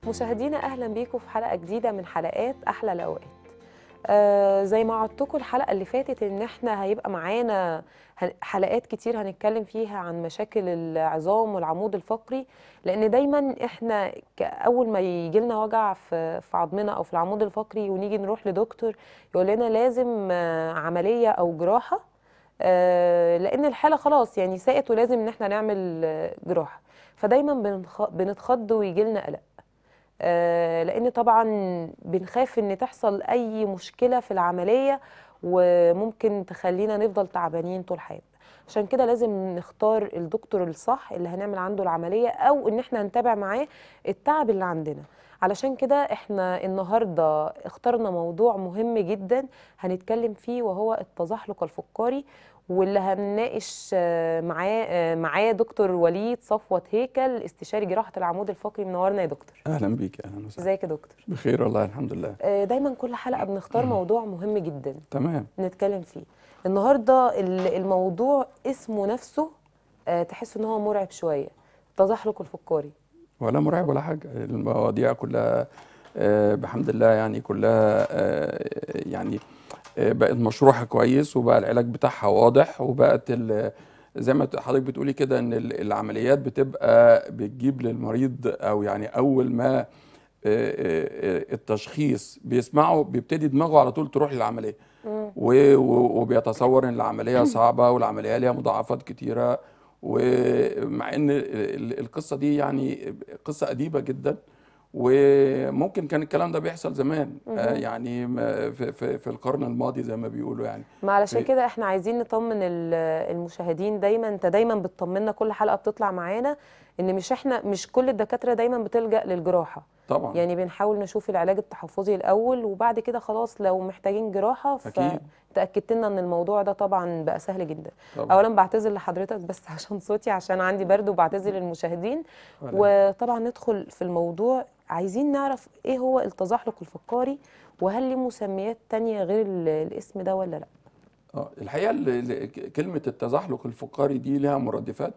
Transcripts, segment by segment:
مشاهدينا اهلا بيكم في حلقه جديده من حلقات احلى الاوقات آه زي ما وعدتكم الحلقه اللي فاتت ان احنا هيبقى معانا هن- حلقات كتير هنتكلم فيها عن مشاكل العظام والعمود الفقري لان دايما احنا ك- اول ما يجي لنا وجع في في عظمنا او في العمود الفقري ونيجي نروح لدكتور يقول لنا لازم آه، عمليه او جراحه آه، لان الحاله خلاص يعني ساءت ولازم ان احنا نعمل آه، جراحه فدايما بنخ- بنتخض ويجي لنا قلق آه، لان طبعا بنخاف ان تحصل اي مشكله في العمليه وممكن تخلينا نفضل تعبانين طول حياتنا عشان كده لازم نختار الدكتور الصح اللي هنعمل عنده العمليه او ان احنا نتابع معاه التعب اللي عندنا علشان كده احنا النهارده اخترنا موضوع مهم جدا هنتكلم فيه وهو التزحلق الفقاري واللي هنناقش آه، معاه آه، معاه دكتور وليد صفوت هيكل استشاري جراحه العمود الفقري منورنا يا دكتور اهلا بيك اهلا وسهلا ازيك يا دكتور بخير والله الحمد لله آه، دايما كل حلقه بنختار موضوع مهم جدا تمام نتكلم فيه النهارده ال- الموضوع اسمه نفسه آه، تحس ان هو مرعب شويه التزحلق الفقاري ولا مرعب ولا حاجه المواضيع كلها آه، بحمد الله يعني كلها آه، يعني آه، بقت مشروحه كويس وبقى العلاج بتاعها واضح وبقت ال- زي ما حضرتك بتقولي كده ان ال- العمليات بتبقى بتجيب للمريض او يعني اول ما آه، آه، التشخيص بيسمعه بيبتدي دماغه على طول تروح للعمليه و- و- وبيتصور ان العمليه صعبه والعمليه ليها مضاعفات كتيره ومع ان ال- ال- القصه دي يعني قصه قديمه جدا وممكن كان الكلام ده بيحصل زمان آه، يعني ما- في, في, في القرن الماضي زي ما بيقولوا يعني ما علشان إيه. كده احنا عايزين نطمن ال- المشاهدين دايما انت دايما بتطمنا كل حلقه بتطلع معانا ان مش احنا مش كل الدكاتره دايما بتلجأ للجراحه طبعا يعني بنحاول نشوف العلاج التحفظي الاول وبعد كده خلاص لو محتاجين جراحه أكيد. فتاكدت لنا ان الموضوع ده طبعا بقى سهل جدا طبعا اولا بعتذر لحضرتك بس عشان صوتي عشان عندي برد وبعتذر للمشاهدين ولا وطبعا ندخل في الموضوع عايزين نعرف ايه هو التزحلق الفقاري وهل ليه مسميات تانية غير ال- الاسم ده ولا لا اه الحقيقه ال- ال- كلمه التزحلق الفقاري دي لها مرادفات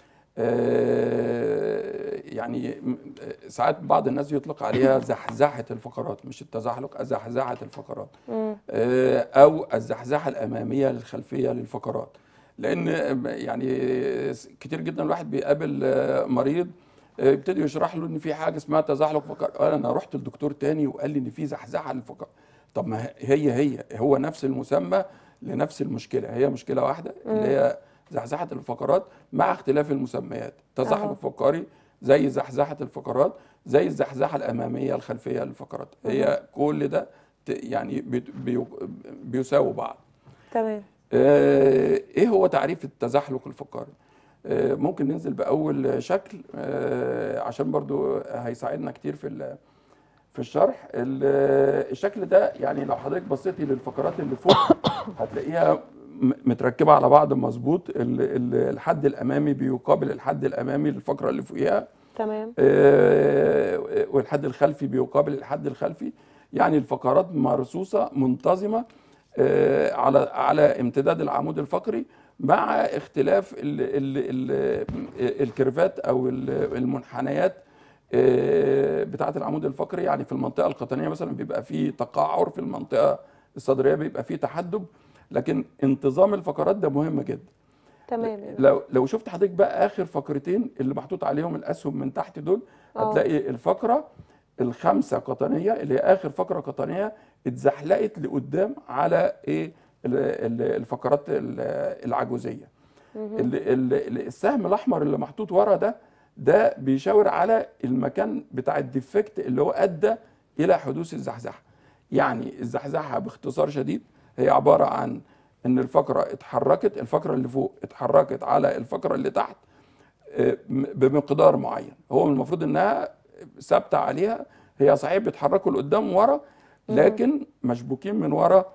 آه، يعني م- آه، ساعات بعض الناس يطلق عليها زحزحه الفقرات مش التزحلق زحزحه الفقرات مم. آه، او الزحزحه الاماميه للخلفيه للفقرات لان آه، يعني كتير جدا الواحد بيقابل آه، مريض آه، يبتدي يشرح له ان في حاجه اسمها تزحلق فقري قال انا رحت لدكتور تاني وقال لي ان في زحزحه للفقرات طب ما هي هي هو نفس المسمى لنفس المشكله هي مشكله واحده اللي هي زحزحه الفقرات مع اختلاف المسميات تزحلق أها. فقري زي زحزحه الفقرات زي الزحزحه الاماميه الخلفيه للفقرات هي كل ده ت- يعني بي- بي- بيساووا بعض تمام آه، ايه هو تعريف التزحلق الفقري آه، ممكن ننزل باول شكل آه، عشان برضو هيساعدنا كتير في ال- في الشرح ال- الشكل ده يعني لو حضرتك بصيتي للفقرات اللي فوق هتلاقيها م- متركبه على بعض مظبوط ال- ال- الحد الامامي بيقابل الحد الامامي للفقره اللي فوقيها تمام آه، والحد الخلفي بيقابل الحد الخلفي يعني الفقرات مرصوصه منتظمه آه، على على امتداد العمود الفقري مع اختلاف ال ال ال الكيرفات او ال- المنحنيات آه، بتاعه العمود الفقري يعني في المنطقه القطنيه مثلا بيبقى فيه تقعر في المنطقه الصدريه بيبقى فيه تحدب لكن انتظام الفقرات ده مهم جدا تمام لو لو شفت حضرتك بقى اخر فقرتين اللي محطوط عليهم الاسهم من تحت دول آه. هتلاقي الفقره الخامسه قطنيه اللي هي اخر فقره قطنيه اتزحلقت لقدام على ايه ال- ال- الفقرات ال- العجوزيه ال- ال- السهم الاحمر اللي محطوط ورا ده ده بيشاور على المكان بتاع الديفكت اللي هو ادى الى حدوث الزحزحه يعني الزحزحه باختصار شديد هي عباره عن ان الفقره اتحركت الفقره اللي فوق اتحركت على الفقره اللي تحت آه، م- بمقدار معين هو المفروض انها ثابته عليها هي صحيح بيتحركوا لقدام ورا لكن مشبوكين من ورا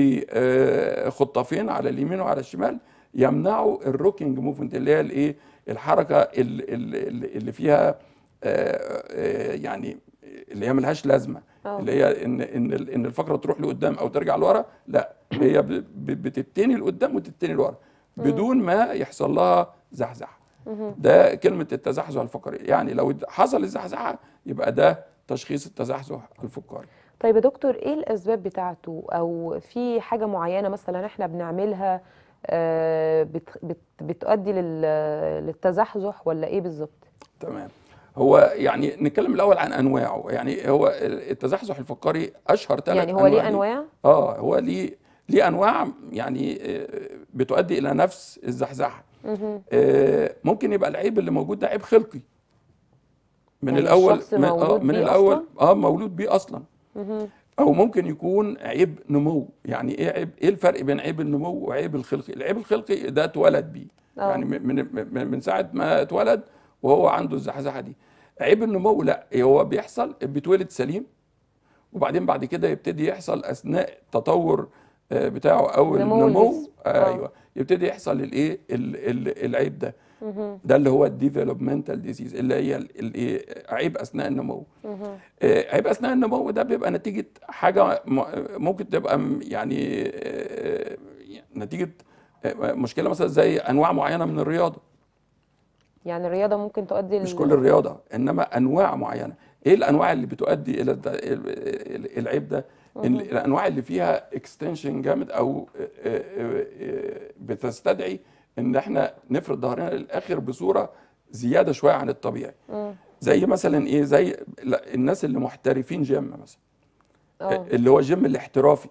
بخطافين على اليمين وعلى الشمال يمنعوا الروكينج موفمنت اللي هي الايه الحركه ال- ال- ال- اللي فيها آه، آه، يعني اللي هي ملهاش لازمه آه. اللي هي ان ان ال- ان الفقره تروح لقدام او ترجع لورا لا هي ب- ب- بتتني لقدام وتتني لورا بدون ما يحصل لها زحزحه ده كلمه التزحزح الفقري يعني لو حصل الزحزحه يبقى ده تشخيص التزحزح الفقاري طيب يا دكتور ايه الاسباب بتاعته او في حاجه معينه مثلا احنا بنعملها آه، بت بت بتؤدي لل- للتزحزح ولا ايه بالظبط تمام هو يعني نتكلم الاول عن انواعه يعني هو التزحزح الفقاري اشهر ثلاث يعني هو ليه انواع اه هو ليه ليه انواع يعني آه، بتؤدي الى نفس الزحزحه مهم. آه، ممكن يبقى العيب اللي موجود ده عيب خلقي من يعني الاول الشخص من, آه مولود من بيه الاول أصلاً؟ اه مولود بيه اصلا مهم. او ممكن يكون عيب نمو يعني ايه عيب ايه الفرق بين عيب النمو وعيب الخلقي العيب الخلقي ده اتولد بيه آه. يعني من من من ساعه ما اتولد وهو عنده الزحزحه دي عيب النمو لا هو بيحصل بيتولد سليم وبعدين بعد كده يبتدي يحصل اثناء التطور آه، بتاعه او نمو النمو الجسم. آه، آه. ايوه يبتدي يحصل الايه ال- ال- العيب ده مهم. ده اللي هو الديفلوبمنتال ديزيز اللي هي ال- الايه عيب اثناء النمو مهم. آه، عيب اثناء النمو ده بيبقى نتيجه حاجه م- ممكن تبقى م- يعني آه، نتيجه آه، مشكله مثلا زي انواع معينه من الرياضه يعني الرياضه ممكن تؤدي مش لل- كل الرياضه انما انواع معينه ايه الانواع اللي بتؤدي الى الد- ال- العيب ده إن الانواع اللي فيها اكستنشن جامد او آه، آه، آه، بتستدعي ان احنا نفرد ظهرنا للاخر بصوره زياده شويه عن الطبيعي مم. زي مثلا ايه زي لا، الناس اللي محترفين جيم مثلا اه اللي هو الجيم الاحترافي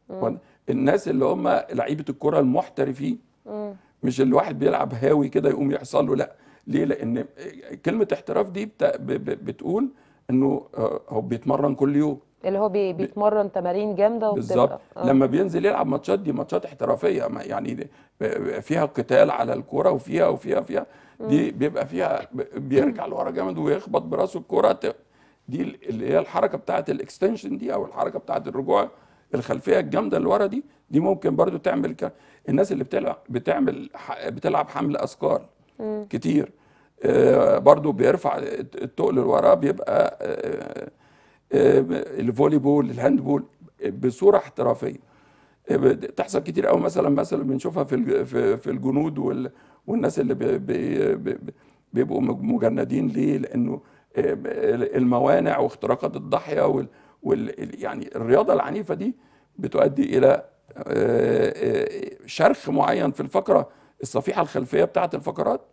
الناس اللي هم لعيبه الكره المحترفين مم. مش اللي واحد بيلعب هاوي كده يقوم يحصل له لا ليه لان كلمه احتراف دي بتا ب- ب- بتقول انه آه، هو بيتمرن كل يوم اللي هو بي بيتمرن تمارين جامده وبتبقى بالظبط آه. لما بينزل يلعب ماتشات دي ماتشات احترافيه ما- يعني دي- فيها قتال على الكوره وفيها وفيها وفيها دي بيبقى فيها ب- بيرجع لورا جامد ويخبط براسه الكوره ت- دي اللي هي الحركه بتاعه الاكستنشن دي او الحركه بتاعه الرجوع الخلفيه الجامده اللي ورا دي دي ممكن برضو تعمل ك... الناس اللي بتلعب بتعمل ح- بتلعب حمل اثقال كتير آه، برضو بيرفع التقل لورا بيبقى آه، آه، الفولي بول الهاند بول بصوره احترافيه تحصل كتير قوي مثلا مثلا بنشوفها في الج- في في الجنود وال والناس اللي بي بي بي بيبقوا مجندين ليه؟ لانه آه، الموانع واختراقات الضاحيه وال وال يعني الرياضه العنيفه دي بتؤدي الى آه، آه، شرخ معين في الفقره الصفيحه الخلفيه بتاعه الفقرات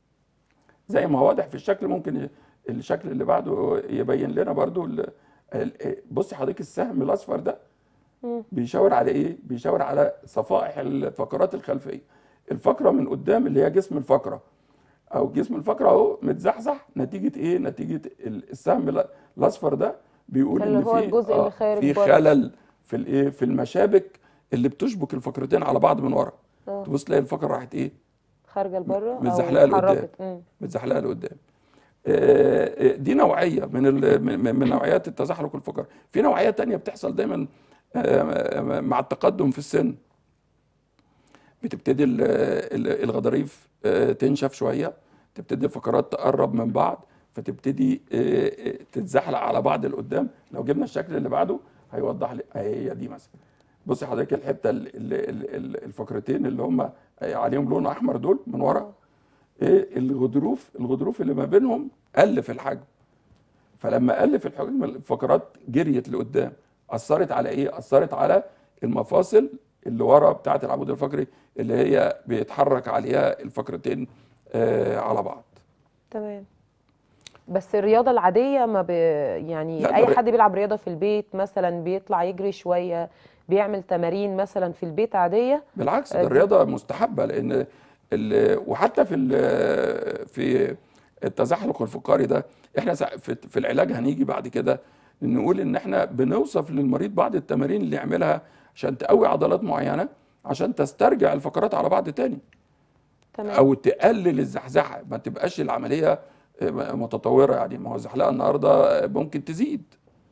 زي ما هو واضح في الشكل ممكن ي- الشكل اللي بعده يبين لنا برضو ال- ال- بصي حضرتك السهم الاصفر ده بيشاور على ايه بيشاور على صفائح الفقرات الخلفيه الفقره من قدام اللي هي جسم الفقره او جسم الفقره اهو متزحزح نتيجه ايه نتيجه ال- السهم ال- الاصفر ده بيقول اللي ان هو في الجزء اللي خارج في بره. خلل في الايه في المشابك اللي بتشبك الفقرتين على بعض من ورا آه. تبص تلاقي الفقره راحت ايه خارجه لبره متزحلقة او لقدام. اتحركت مم. متزحلقه لقدام آه، آه، دي نوعيه من ال- من من نوعيات التزحلق الفقري في نوعيه تانية بتحصل دايما آه، مع التقدم في السن بتبتدي ال- ال- الغضاريف آه، تنشف شويه تبتدي الفقرات تقرب من بعض فتبتدي آه، آه، تتزحلق على بعض لقدام لو جبنا الشكل اللي بعده هيوضح لي هي دي مثلا بصي حضرتك الحته ال- ال- ال- ال- الفقرتين اللي هم عليهم لون احمر دول من ورا ايه الغضروف الغضروف اللي ما بينهم قل في الحجم فلما قل في الحجم الفقرات جريت لقدام اثرت على ايه اثرت على المفاصل اللي ورا بتاعه العمود الفقري اللي هي بيتحرك عليها الفقرتين آه على بعض تمام بس الرياضة العادية ما ب... يعني لا، ده أي ري- حد بيلعب رياضة في البيت مثلا بيطلع يجري شوية بيعمل تمارين مثلا في البيت عادية بالعكس آه، ده دي- الرياضه مستحبه لان ال- وحتى في ال- في التزحلق الفقري ده احنا سا- في في العلاج هنيجي بعد كده نقول ان احنا بنوصف للمريض بعض التمارين اللي يعملها عشان تقوي عضلات معينه عشان تسترجع الفقرات على بعض تاني تمام او تقلل الزحزحه ما تبقاش العمليه متطوره يعني ما هو الزحلقه النهارده ممكن تزيد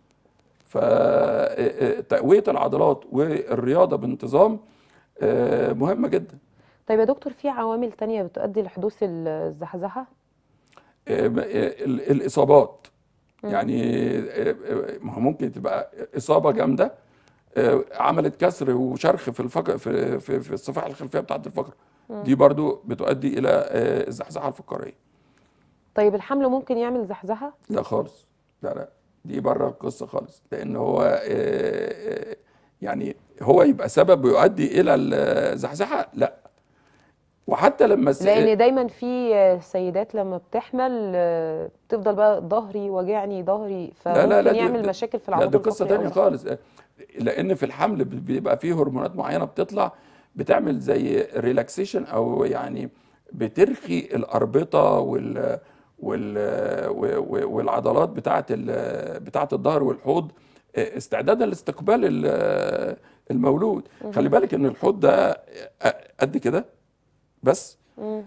فتقويه العضلات والرياضه بانتظام آه، مهمه جدا طيب يا دكتور في عوامل تانية بتؤدي لحدوث الزحزحة آه، ال- الاصابات يعني آه، آه، ما هو ممكن تبقى اصابه جامده آه، عملت كسر وشرخ في الفقر في في, في الصفائح الخلفيه بتاعه الفقر دي برضو بتؤدي الى آه، الزحزحه الفقريه طيب الحمل ممكن يعمل زحزحة لا خالص لا لا دي بره القصه خالص لان هو آه، آه، يعني هو يبقى سبب يؤدي الى الزحزحه لا وحتى لما س- لان دايما في آه، سيدات لما بتحمل آه، بتفضل بقى ظهري واجعني ظهري لا لا فممكن دي- يعمل دي- مشاكل في لا العمود دي قصه الفقري تانية أو خالص لان في الحمل بيبقى فيه هرمونات معينه بتطلع بتعمل زي ريلاكسيشن او يعني بترخي الاربطه وال وال و- و- والعضلات بتاعه ال- بتاعه الظهر والحوض استعدادا لاستقبال ال- المولود خلي بالك ان الحوض ده قد كده بس مم.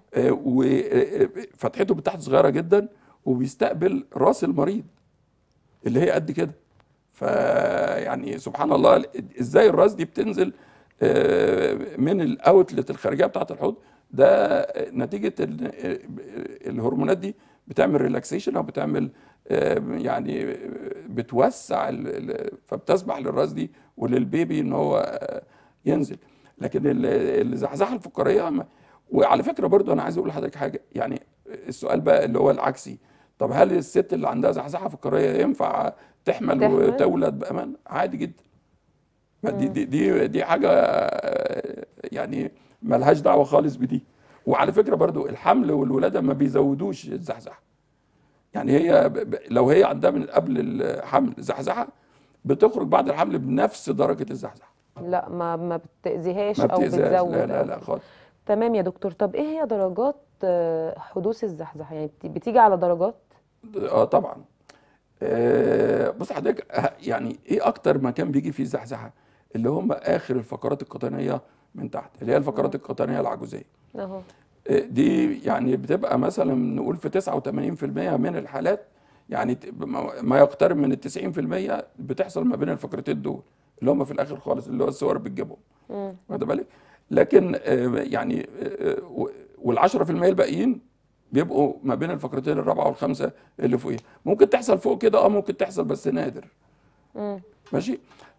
وفتحته بتاعته صغيره جدا وبيستقبل راس المريض اللي هي قد كده فيعني سبحان الله ازاي الراس دي بتنزل آه، من الاوتلت الخارجيه بتاعه الحوض ده نتيجه ال- الهرمونات دي بتعمل ريلاكسيشن او بتعمل آه، يعني بتوسع ال- ال- فبتسمح للراس دي وللبيبي ان هو آه، ينزل لكن ال- الزحزحه الفقريه ما- وعلى فكره برضو انا عايز اقول لحضرتك حاجه يعني السؤال بقى اللي هو العكسي طب هل الست اللي عندها زحزحه فقريه ينفع تحمل تحمل؟ وتولد بامان عادي جدا ما دي دي دي, دي حاجه آه، يعني ملهاش دعوه خالص بدي وعلى فكره برضو الحمل والولاده ما بيزودوش الزحزحه يعني هي ب- ب- لو هي عندها من قبل الحمل زحزحه بتخرج بعد الحمل بنفس درجه الزحزحه لا ما ما بتأذيهاش ما او بتأذيهاش بتزود لا لا أو لا خالص تمام يا دكتور طب ايه هي درجات آه، حدوث الزحزحة يعني بت- بتيجي على درجات اه طبعا آه بص حضرتك آه، يعني ايه اكتر مكان بيجي فيه زحزحه اللي هم اخر الفقرات القطنيه من تحت اللي هي الفقرات القطنيه العجوزيه اهو آه، دي يعني بتبقى مثلا نقول في 89% من الحالات يعني ت- ما ما يقترب من ال 90% بتحصل ما بين الفقرتين دول اللي هم في الاخر خالص اللي هو الصور بتجيبهم مم. واخد بالك لكن آه، يعني وال 10% الباقيين بيبقوا ما بين الفقرتين الرابعه والخامسه اللي فوقيها ممكن تحصل فوق كده اه ممكن تحصل بس نادر مم. ماشي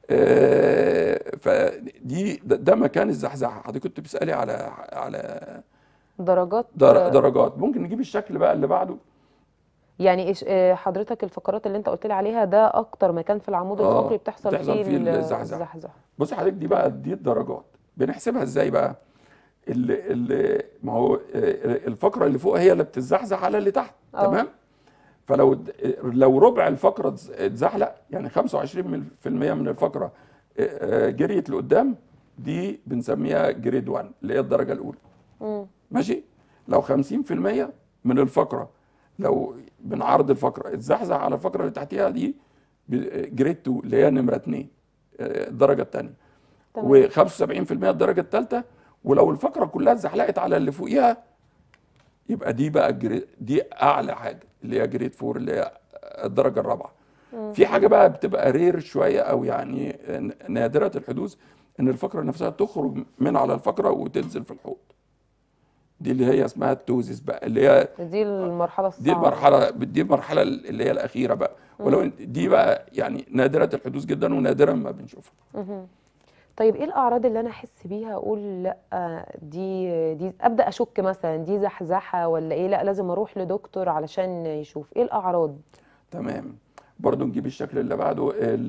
آه فدي ده, ده مكان الزحزحه حضرتك كنت بتسالي على على درجات در آه، درجات ممكن نجيب الشكل بقى اللي بعده يعني إيش آه، حضرتك الفقرات اللي انت قلت لي عليها ده اكتر مكان في العمود آه، الفقري بتحصل, بتحصل فيه ال- الزحزحة. الزحزحة بص حضرتك دي بقى دي الدرجات بنحسبها ازاي بقى اللي اللي ما هو آه، الفقره اللي فوق هي اللي بتتزحزح على اللي تحت آه. تمام فلو د- لو ربع الفقره اتز- اتزحلق يعني 25% من الفقره آه، آه، جريت لقدام دي بنسميها جريد 1 اللي هي الدرجه الاولى مم. ماشي لو 50% من الفقره لو من عرض الفقره اتزحزح على الفقره اللي تحتيها دي ب- جريد 2 اللي هي نمره 2 آه، الدرجه الثانيه تمام و75% الدرجه الثالثه ولو الفقره كلها اتزحلقت على اللي فوقيها يبقى دي بقى الجريد دي اعلى حاجه اللي هي جريد 4 اللي هي الدرجه الرابعه في حاجه بقى بتبقى رير شويه او يعني نادره الحدوث ان الفقره نفسها تخرج من على الفقره وتنزل في الحوض دي اللي هي اسمها التوزيس بقى اللي هي دي المرحلة دي الصعبة المرحله دي المرحله اللي هي الاخيره بقى ولو إن- دي بقى يعني نادره الحدوث جدا ونادرا ما بنشوفها مهم. طيب ايه الاعراض اللي انا احس بيها اقول لا دي دي ابدا اشك مثلا دي زحزحه ولا ايه لا لازم اروح لدكتور علشان يشوف ايه الاعراض تمام برضو نجيب الشكل اللي بعده ال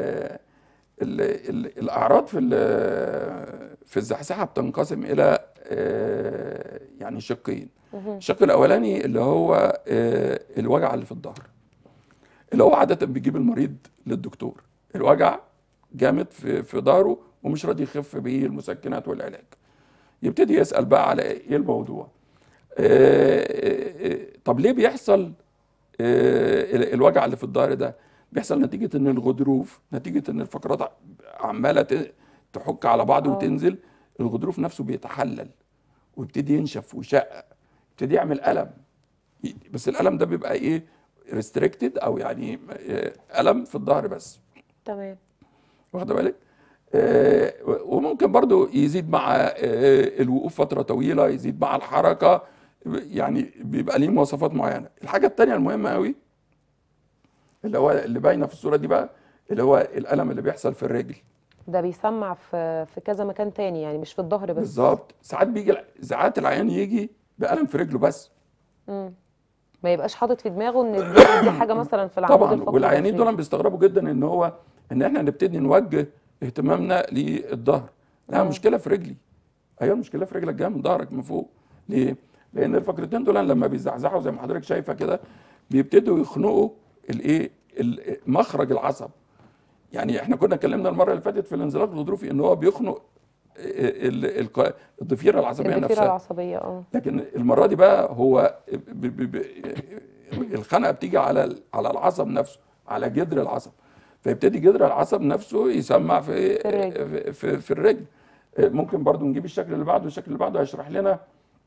ال ال الاعراض في ال- في الزحزحه بتنقسم الى آه، يعني شقين الشق الاولاني اللي هو آه، الوجع اللي في الظهر اللي هو عاده بيجيب المريض للدكتور الوجع جامد في في ظهره ومش راضي يخف بيه المسكنات والعلاج يبتدي يسال بقى على ايه الموضوع آه، آه، آه، طب ليه بيحصل آه، ال- الوجع اللي في الظهر ده بيحصل نتيجة ان الغضروف نتيجة ان الفقرات ع- عمالة ت- تحك على بعض آه. وتنزل الغضروف نفسه بيتحلل ويبتدي ينشف ويشقق يبتدي يعمل ألم ي- بس الألم ده بيبقى ايه ريستريكتد او يعني آه، ألم في الظهر بس تمام واخده بالك آه، وممكن برضو يزيد مع آه، الوقوف فترة طويلة يزيد مع الحركة يعني بيبقى ليه مواصفات معينة الحاجة التانية المهمة قوي اللي هو اللي باينة في الصورة دي بقى اللي هو الألم اللي بيحصل في الرجل ده بيسمع في في كذا مكان تاني يعني مش في الظهر بس بالظبط ساعات بيجي ساعات العيان يجي بألم في رجله بس مم. ما يبقاش حاطط في دماغه ان دي, دي حاجه مثلا في العمود طبعا الفقري والعيانين الداخلي. دول بيستغربوا جدا ان هو ان احنا نبتدي نوجه اهتمامنا للظهر لا مم. مشكله في رجلي ايوه المشكله في رجلك جايه من ظهرك من فوق ليه؟ لان الفقرتين دول لما بيزحزحوا زي ما حضرتك شايفه كده بيبتدوا يخنقوا الايه ال- مخرج العصب يعني احنا كنا اتكلمنا المره اللي فاتت في الانزلاق الغضروفي ان هو بيخنق ال- ال- الق- الضفيره العصبيه الضفيره نفسها العصبيه اه لكن المره دي بقى هو ب ب ب الخنقه بتيجي على ال- على العصب نفسه على جذر العصب فيبتدي جذر العصب نفسه يسمع في في الرجل. في, في, في الرجل ممكن برضو نجيب الشكل اللي بعده الشكل اللي بعده هيشرح لنا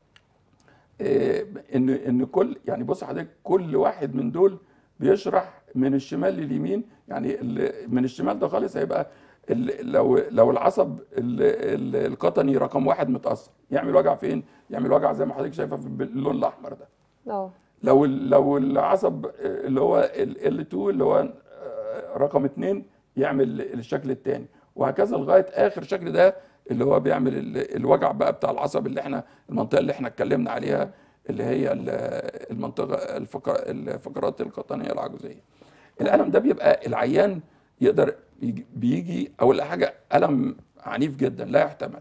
آه، ان ان كل يعني بص حضرتك كل واحد من دول بيشرح من الشمال لليمين يعني ال- من الشمال ده خالص هيبقى ال- لو لو العصب ال- ال- القطني رقم واحد متاثر يعمل وجع فين؟ يعمل وجع زي ما حضرتك شايفه في اللون الاحمر ده اه لو ال- لو العصب اللي هو ال 2 اللي هو آه، رقم 2 يعمل الشكل الثاني وهكذا لغايه اخر شكل ده اللي هو بيعمل ال- الوجع بقى بتاع العصب اللي احنا المنطقه اللي احنا اتكلمنا عليها اللي هي ال- المنطقه الفقر- الفقرات القطنيه العجوزيه. الالم ده بيبقى العيان يقدر يجي- بيجي اول حاجه الم عنيف جدا لا يحتمل.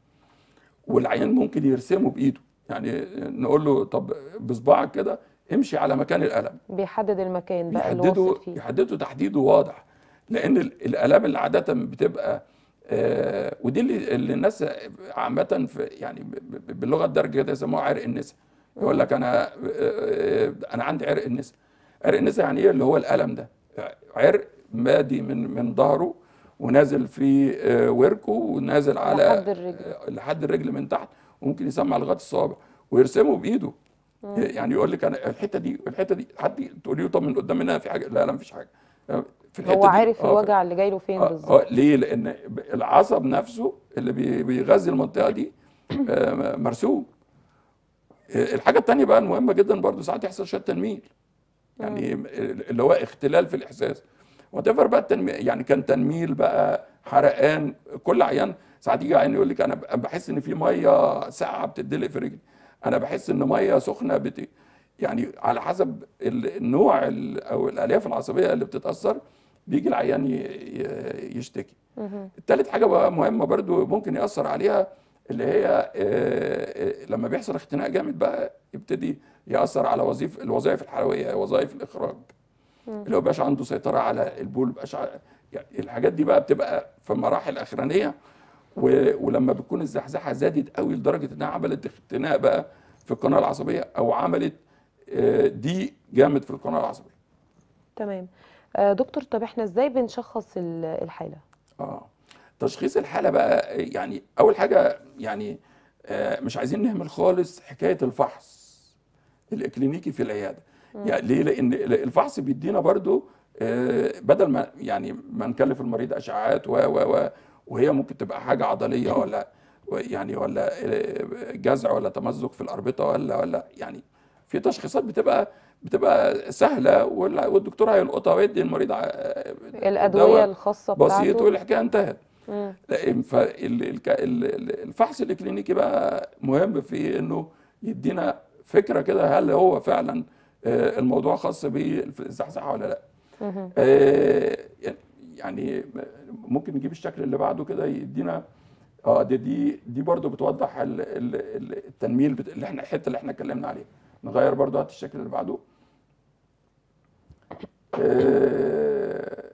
والعيان ممكن يرسمه بايده يعني نقول له طب بصباعك كده امشي على مكان الالم بيحدد المكان بقى اللي يحددوا واصل فيه يحددوا تحديده واضح لان ال- الالام اللي عاده بتبقى آه ودي اللي, اللي الناس عامه في يعني ب- ب- باللغه الدارجه كده يسموها عرق النسا يقول لك انا آه، انا عندي عرق النسا عرق النسا يعني ايه اللي هو الالم ده عرق مادي من من ظهره ونازل في آه، وركه ونازل على لحد الرجل. آه، لحد الرجل من تحت وممكن يسمع لغايه الصوابع ويرسمه بايده يعني يقول لك انا الحته دي الحته دي حد تقولي له طب من قدام هنا في حاجه لا لا مفيش حاجه في الحته هو دي عارف آه، الوجع اللي جاي له فين آه، بالظبط آه، ليه؟ لأن ب- العصب نفسه اللي بي- بيغذي المنطقة دي آه، مرسوم. آه، الحاجة التانية بقى المهمة جدا برضو ساعات يحصل شوية تنميل. يعني اللي هو اختلال في الإحساس. وتفر بقى التنميل يعني كان تنميل بقى حرقان كل عيان ساعات يجي عيان يقول لك أنا ب- بحس إن في مية ساقعة بتدلق في رجلي. أنا بحس إن مية سخنة بت يعني على حسب ال- النوع ال- أو الألياف العصبية اللي بتتأثر بيجي العيان ي- ي- يشتكي. مهم. التالت حاجة بقى مهمة برضو ممكن يأثر عليها اللي هي آه، آه، لما بيحصل اختناق جامد بقى يبتدي يأثر على وظيف الوظائف الحيوية وظائف الإخراج اللي هو بقاش عنده سيطرة على البول بقاش ع- يعني الحاجات دي بقى بتبقى في المراحل الأخرانية و- ولما بتكون الزحزحة زادت قوي لدرجة إنها عملت اختناق بقى في القناة العصبية أو عملت آه، ضيق جامد في القناة العصبية تمام آه، دكتور طب احنا ازاي بنشخص ال- الحاله اه تشخيص الحالة بقى يعني أول حاجة يعني آه، مش عايزين نهمل خالص حكاية الفحص الإكلينيكي في العيادة يعني ليه؟ لأن الفحص بيدينا برضو آه، بدل ما يعني ما نكلف المريض أشعاعات و و و وهي ممكن تبقى حاجة عضلية ولا يعني ولا آه، جزع ولا تمزق في الأربطة ولا ولا يعني في تشخيصات بتبقى بتبقى سهلة وال- والدكتور هيلقطها ويدي المريض ع- الادويه دواء الخاصه بسيط بتاعته والحكايه انتهت مم. فالفحص الاكلينيكي بقى مهم في انه يدينا فكره كده هل هو فعلا آه، الموضوع خاص بالزحزحه ولا لا مهم. آه، يعني ممكن نجيب الشكل اللي بعده كده يدينا اه دي دي دي برضه بتوضح ال- ال- ال- التنميل بت- اللي احنا الحته اللي احنا اتكلمنا عليها نغير برضه هات الشكل اللي بعده آه،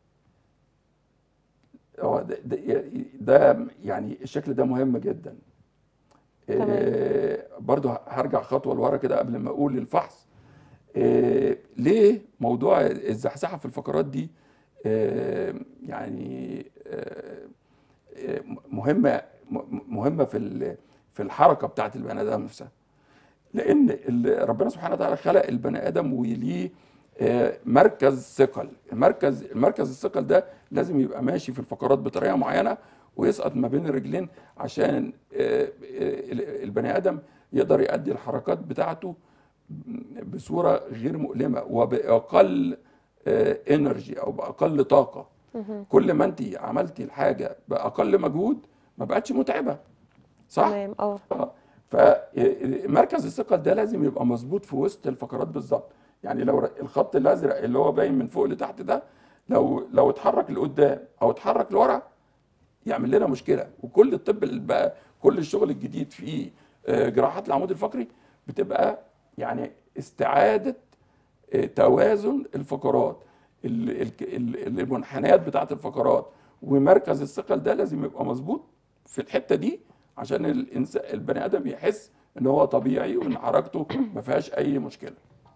هو ده, ده, ده يعني الشكل ده مهم جدا تمام. آه، برضه هرجع خطوه لورا كده قبل ما اقول الفحص آه، ليه موضوع الزحزحه في الفقرات دي آه، يعني آه، آه، مهمه م- مهمه في ال- في الحركه بتاعت البني ادم نفسها لان ال- ربنا سبحانه وتعالى خلق البني ادم وليه آه، مركز ثقل المركز المركز الثقل ده لازم يبقى ماشي في الفقرات بطريقه معينه ويسقط ما بين الرجلين عشان آه، آه، البني ادم يقدر يؤدي الحركات بتاعته بصوره غير مؤلمه وباقل انرجي او باقل طاقه مهم. كل ما انت عملتي الحاجه باقل مجهود ما بقتش متعبه صح تمام اه آه. ف إيه، مركز الثقل ده لازم يبقى مظبوط في وسط الفقرات بالظبط يعني لو ر- الخط الازرق اللي هو باين من فوق لتحت ده لو لو اتحرك لقدام او اتحرك لورا يعمل لنا مشكله وكل الطب اللي بقى كل الشغل الجديد في آه، جراحات العمود الفقري بتبقى يعني استعاده آه، توازن الفقرات ال- ال- ال- المنحنيات بتاعه الفقرات ومركز الثقل ده لازم يبقى مظبوط في الحته دي عشان الانسان البني ادم يحس ان هو طبيعي وان حركته ما فيهاش اي مشكله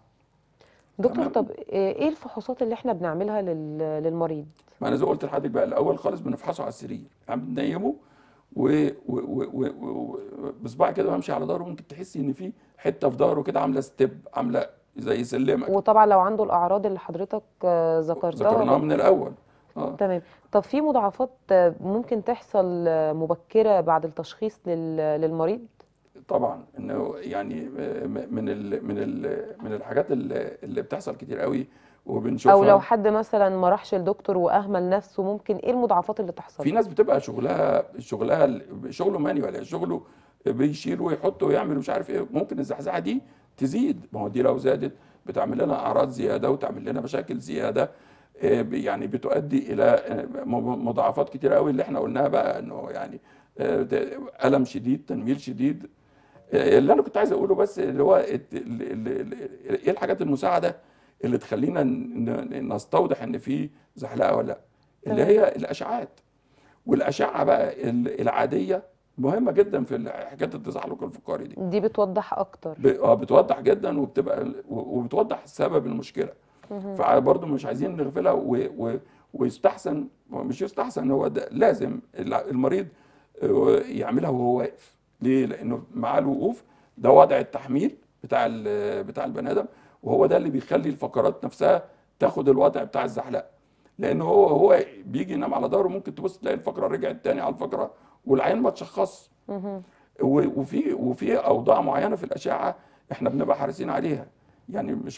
دكتور تمام. طب ايه الفحوصات اللي احنا بنعملها لل- للمريض ما انا زي ما قلت لحضرتك بقى الاول خالص بنفحصه على السرير يعني بننيمه و- و- و- و- و- بصباعي كده بمشي على ظهره ممكن تحسي ان في حته في ظهره كده عامله ستيب عامله زي سلمه كده. وطبعا لو عنده الاعراض اللي حضرتك آه، ذكرتها ذكرناها من الاول اه تمام طب في مضاعفات آه، ممكن تحصل آه، مبكرة بعد التشخيص لل- للمريض طبعا انه يعني آه، م- من ال من ال من الحاجات اللي اللي بتحصل كتير قوي وبنشوفها او لو حد مثلا ما راحش لدكتور واهمل نفسه ممكن ايه المضاعفات اللي تحصل في ناس بتبقى شغلها شغلها شغله مانيوال يعني شغله بيشيل ويحط ويعمل مش عارف ايه ممكن الزحزحه دي تزيد ما هو دي لو زادت بتعمل لنا اعراض زياده وتعمل لنا مشاكل زياده آه، ب- يعني بتؤدي الى آه، م- مضاعفات كتير قوي اللي احنا قلناها بقى انه يعني آه، ده الم شديد تنميل شديد آه، اللي انا كنت عايز اقوله بس اللي هو الت- ال- ال- ال- ايه الحاجات المساعده اللي تخلينا ن- ن- نستوضح ان في زحلقه ولا لا اللي تمام. هي الاشعاعات والاشعه بقى ال- العاديه مهمه جدا في ال- حكايه التزحلق الفقري دي دي بتوضح اكتر ب- اه بتوضح جدا وبتبقى و- وبتوضح سبب المشكله فبرضه مش عايزين نغفلها و و ويستحسن مش يستحسن هو ده لازم الع- المريض آه، يعملها وهو واقف ليه؟ لانه مع الوقوف ده وضع التحميل بتاع ال- بتاع البني ادم وهو ده اللي بيخلي الفقرات نفسها تاخد الوضع بتاع الزحلقه لان هو هو بيجي ينام على ظهره ممكن تبص تلاقي الفقره رجعت تاني على الفقره والعين ما تشخصش و- وفي وفي اوضاع معينه في الاشعه احنا بنبقى حريصين عليها يعني مش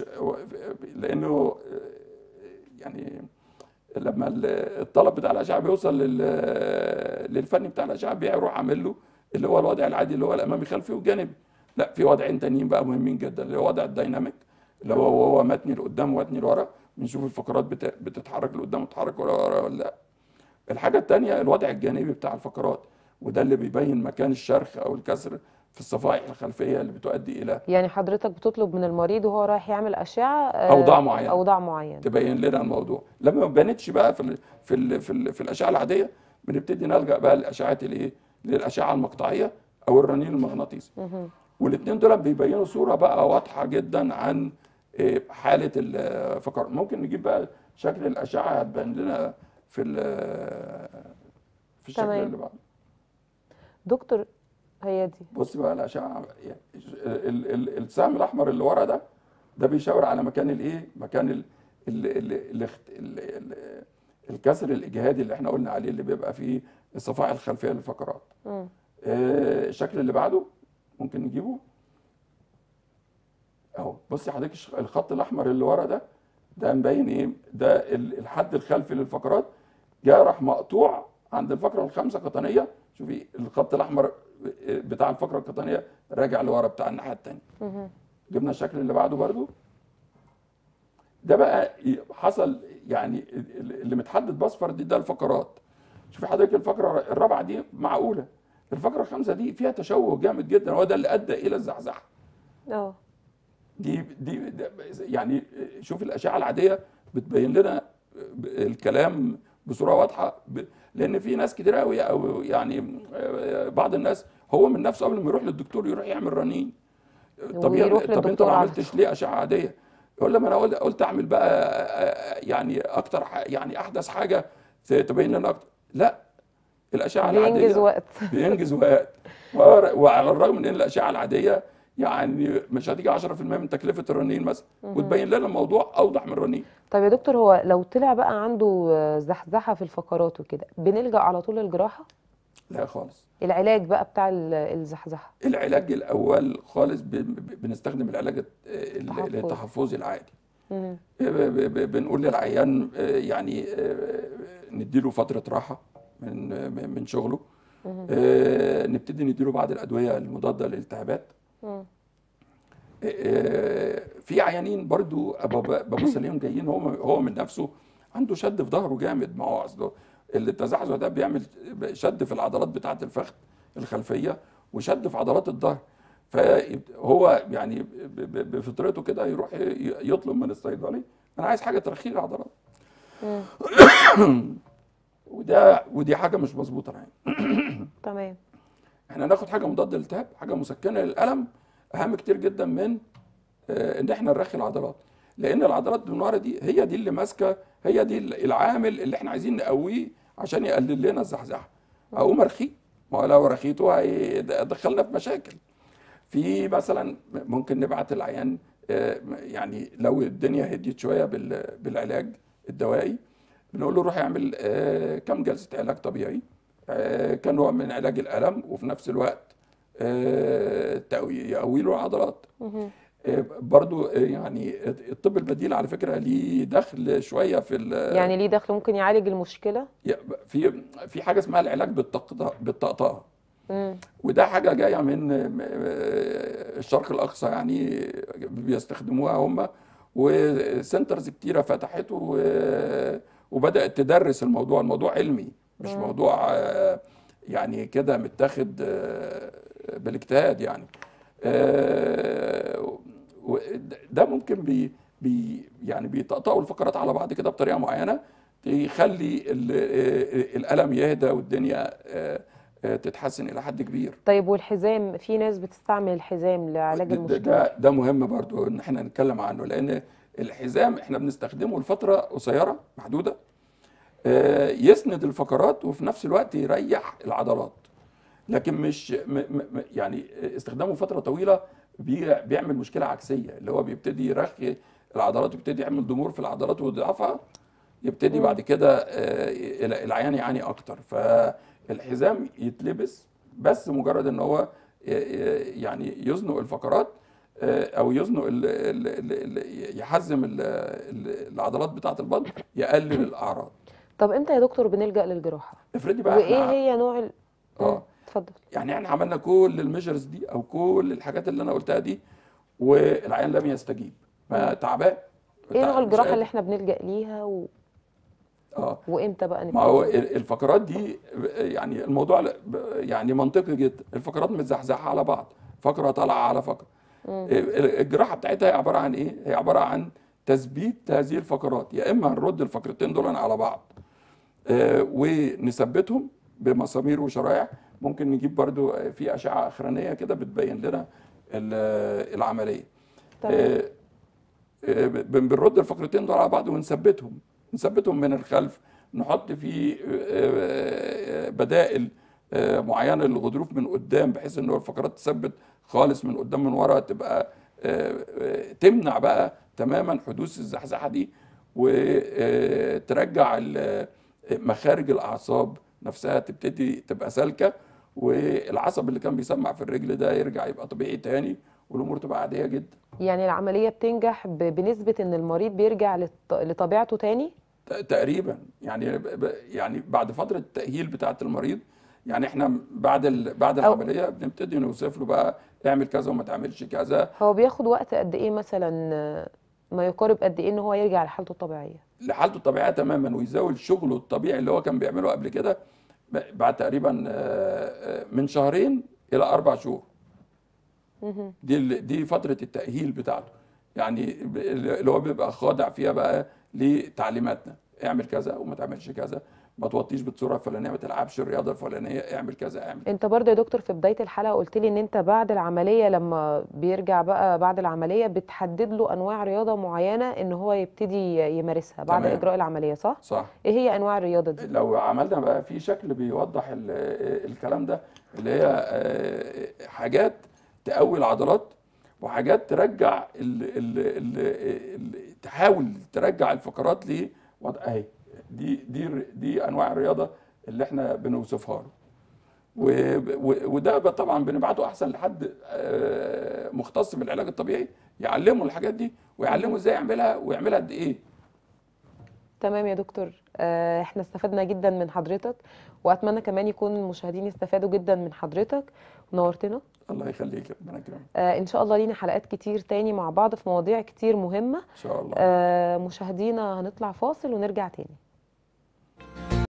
لانه يعني لما ال- الطلب بتاع الاشعه بيوصل لل- للفني بتاع الاشعه بيروح عامل له اللي هو الوضع العادي اللي هو الامامي خلفي والجانبي لا في وضعين تانيين بقى مهمين جدا اللي هو وضع الدايناميك اللي هو وهو متني لقدام ومتني لورا بنشوف الفقرات بت- بتتحرك لقدام وتتحرك ورا ولا لا الحاجه الثانيه الوضع الجانبي بتاع الفقرات وده اللي بيبين مكان الشرخ او الكسر في الصفائح الخلفيه اللي بتؤدي الى يعني حضرتك بتطلب من المريض وهو رايح يعمل اشعة آه، أوضاع معينة. اوضاع معينة تبين لنا الموضوع لما ما بانتش بقى في ال في ال في, ال في الاشعه العاديه بنبتدي نلجا بقى للاشعه الايه للاشعه المقطعيه او الرنين المغناطيسي والاثنين دول بيبينوا صوره بقى واضحه جدا عن إيه، حاله الفقرات ممكن نجيب بقى شكل الاشعه هتبان لنا في ال- في الشكل تمام. اللي بعده دكتور هي دي بص بقى الاشعه يعني ال- ال- السهم الاحمر اللي ورا ده ده بيشاور على مكان الايه مكان ال ال ال الاخت- ال ال الكسر الاجهادي اللي احنا قلنا عليه اللي بيبقى فيه الصفائح الخلفيه للفقرات مم. آه، الشكل اللي بعده ممكن نجيبه اهو بصي حضرتك الش- الخط الاحمر اللي ورا ده ده مبين ايه ده ال- الحد الخلفي للفقرات جاء راح مقطوع عند الفقره الخامسه قطنيه شوفي الخط الاحمر بتاع الفقره القطنيه راجع لورا بتاع الناحيه الثانيه مهم. جبنا الشكل اللي بعده برضو ده بقى ي- حصل يعني ال- اللي متحدد باصفر دي ده الفقرات شوفي حضرتك الفقره الرابعه دي معقوله الفقره الخامسه دي فيها تشوه جامد جدا هو ده اللي ادى الى الزحزحه اه دي دي ده- يعني شوف الاشعه العاديه بتبين لنا الكلام بصوره واضحه ب- لان في ناس كتير قوي او يعني بعض الناس هو من نفسه قبل ما يروح للدكتور يروح يعمل رنين طب يا- ويروح طب انت للدكتور ما على عملتش ليه اشعه عاديه يقول لما انا قلت قلت اعمل بقى يعني اكتر ح- يعني احدث حاجه تبين لنا اكتر لا الاشعه العاديه بينجز وقت بينجز وقت و- وعلى الرغم من ان الاشعه العاديه يعني مش هتيجي 10% من تكلفه الرنين مثلا وتبين لنا الموضوع اوضح من الرنين طيب يا دكتور هو لو طلع بقى عنده آه، زحزحة في الفقرات وكده بنلجأ على طول للجراحة لا خالص العلاج بقى بتاع ال- الزحزحة العلاج الاول خالص ب- ب- بنستخدم العلاج الت- التحفظ. التحفظي العادي مهم. ب- ب- ب- بنقول للعيان آه، يعني آه، نديله فتره راحه من من شغله آه، نبتدي نديله بعض الادويه المضاده للالتهابات آه، في عيانين برضو أبقى ببص عليهم جايين هو هو من نفسه عنده شد في ظهره جامد ما هو اصله التزحزح ده بيعمل شد في العضلات بتاعه الفخذ الخلفيه وشد في عضلات الظهر فهو يعني ب- ب- بفطرته كده يروح ي- يطلب من الصيدلي انا عايز حاجه ترخي لي العضلات وده ودي حاجه مش مظبوطه يعني تمام احنا ناخد حاجه مضاده للالتهاب حاجه مسكنه للالم اهم كتير جدا من آه، ان احنا نرخي العضلات لان العضلات من ورا دي هي دي اللي ماسكه هي دي العامل اللي احنا عايزين نقويه عشان يقلل لنا الزحزحه اقوم ارخيه ما هو لو رخيته هيدخلنا في مشاكل في مثلا ممكن نبعت العيان آه، يعني لو الدنيا هديت شويه بال- بالعلاج الدوائي بنقول له روح اعمل آه، كم جلسه علاج طبيعي آه، كنوع من علاج الالم وفي نفس الوقت آه، تقوي- يقوي له العضلات آه، برضو آه، يعني الطب البديل على فكره ليه دخل شويه في ال- يعني ليه دخل ممكن يعالج المشكله في في حاجه اسمها العلاج بالطقطقه بالطقطقه مم. وده حاجه جايه من الشرق الاقصى يعني بيستخدموها هم وسنترز كتيره فتحت و- وبدات تدرس الموضوع الموضوع علمي مش موضوع آه، يعني كده متاخد آه، بالاجتهاد يعني آه، و- ده ممكن بي بي يعني بيطقطقوا الفقرات على بعض كده بطريقه معينه يخلي ال- آه، الالم يهدى والدنيا آه، آه، تتحسن الى حد كبير طيب والحزام في ناس بتستعمل الحزام لعلاج ده, المشكله ده, ده مهم برضو ان احنا نتكلم عنه لان الحزام احنا بنستخدمه لفتره قصيره محدوده آه، يسند الفقرات وفي نفس الوقت يريح العضلات لكن مش م م م- يعني استخدامه فتره طويله بي بيعمل مشكله عكسيه اللي هو بيبتدي يرخي العضلات ويبتدي يعمل ضمور في العضلات ويضعفها يبتدي بعد كده آه، ال- العيان يعاني اكتر فالحزام يتلبس بس مجرد ان هو ي- ي- يعني يزنق الفقرات آه، او يزنق ال- ال- ال- ال- يحزم ال- ال- العضلات بتاعه البطن يقلل الاعراض طب امتى يا دكتور بنلجأ للجراحه افرضي بقى وايه احنا هي نوع ال... آه. مم. اتفضل يعني احنا عملنا كل الميجرز دي او كل الحاجات اللي انا قلتها دي والعيان لم يستجيب ما تعبان ايه تع- نوع مش الجراحه قادر. اللي احنا بنلجأ ليها و... اه وامتى بقى ما هو نبتدي ال- الفقرات دي يعني الموضوع ل- ب- يعني منطقي جدا الفقرات متزحزحه على بعض فقره طالعه على فقره ال- الجراحه بتاعتها هي عباره عن ايه هي عباره عن تثبيت هذه الفقرات يا اما هنرد الفقرتين دول على بعض آه، ونثبتهم بمسامير وشرايح ممكن نجيب برضو آه، في اشعه اخرانيه كده بتبين لنا ال- العمليه تمام آه، آه، بن- بنرد الفقرتين دول على بعض ونثبتهم نثبتهم من الخلف نحط فيه آه، آه، بدائل آه، معينه للغضروف من قدام بحيث ان هو الفقرات تثبت خالص من قدام من ورا تبقى آه، آه، تمنع بقى تماما حدوث الزحزحه دي وترجع مخارج الاعصاب نفسها تبتدي تبقى سالكه والعصب اللي كان بيسمع في الرجل ده يرجع يبقى طبيعي تاني والامور تبقى عاديه جدا يعني العمليه بتنجح ب... بنسبه ان المريض بيرجع لط... لطبيعته تاني ت- تقريبا يعني ب- ب- يعني بعد فتره التاهيل بتاعه المريض يعني احنا بعد ال... بعد أو- العمليه بنبتدي نوصف له بقى اعمل كذا وما تعملش كذا هو بياخد وقت قد ايه مثلا آه، ما يقارب قد ايه ان هو يرجع لحالته الطبيعيه لحالته الطبيعيه تماما ويزاول شغله الطبيعي اللي هو كان بيعمله قبل كده ب- بعد تقريبا آه، آه، من شهرين الى اربع شهور مهم. دي ال- دي فتره التاهيل بتاعته يعني ب- اللي هو بيبقى خاضع فيها بقى لتعليماتنا اعمل كذا وما تعملش كذا ما توطيش بالصوره الفلانيه ما تلعبش الرياضه الفلانيه اعمل كذا اعمل انت برضه يا دكتور في بدايه الحلقه قلت لي ان انت بعد العمليه لما بيرجع بقى بعد العمليه بتحدد له انواع رياضه معينه ان هو يبتدي يمارسها بعد تمام. اجراء العمليه صح صح ايه هي انواع الرياضه دي لو عملنا بقى في شكل بيوضح ال- الكلام ده اللي هي آه، حاجات تقوي العضلات وحاجات ترجع ال ال ال ال تحاول ترجع الفقرات لوضع اهي دي دي دي انواع الرياضه اللي احنا بنوصفها له و- و- وده بقى طبعا بنبعته احسن لحد آه، مختص بالعلاج الطبيعي يعلمه الحاجات دي ويعلمه ازاي يعملها ويعملها قد ايه تمام يا دكتور آه، احنا استفدنا جدا من حضرتك واتمنى كمان يكون المشاهدين يستفادوا جدا من حضرتك ونورتنا الله يخليك ربنا يكرمك آه ان شاء الله لينا حلقات كتير تاني مع بعض في مواضيع كتير مهمة ان شاء الله آه مشاهدينا هنطلع فاصل ونرجع تاني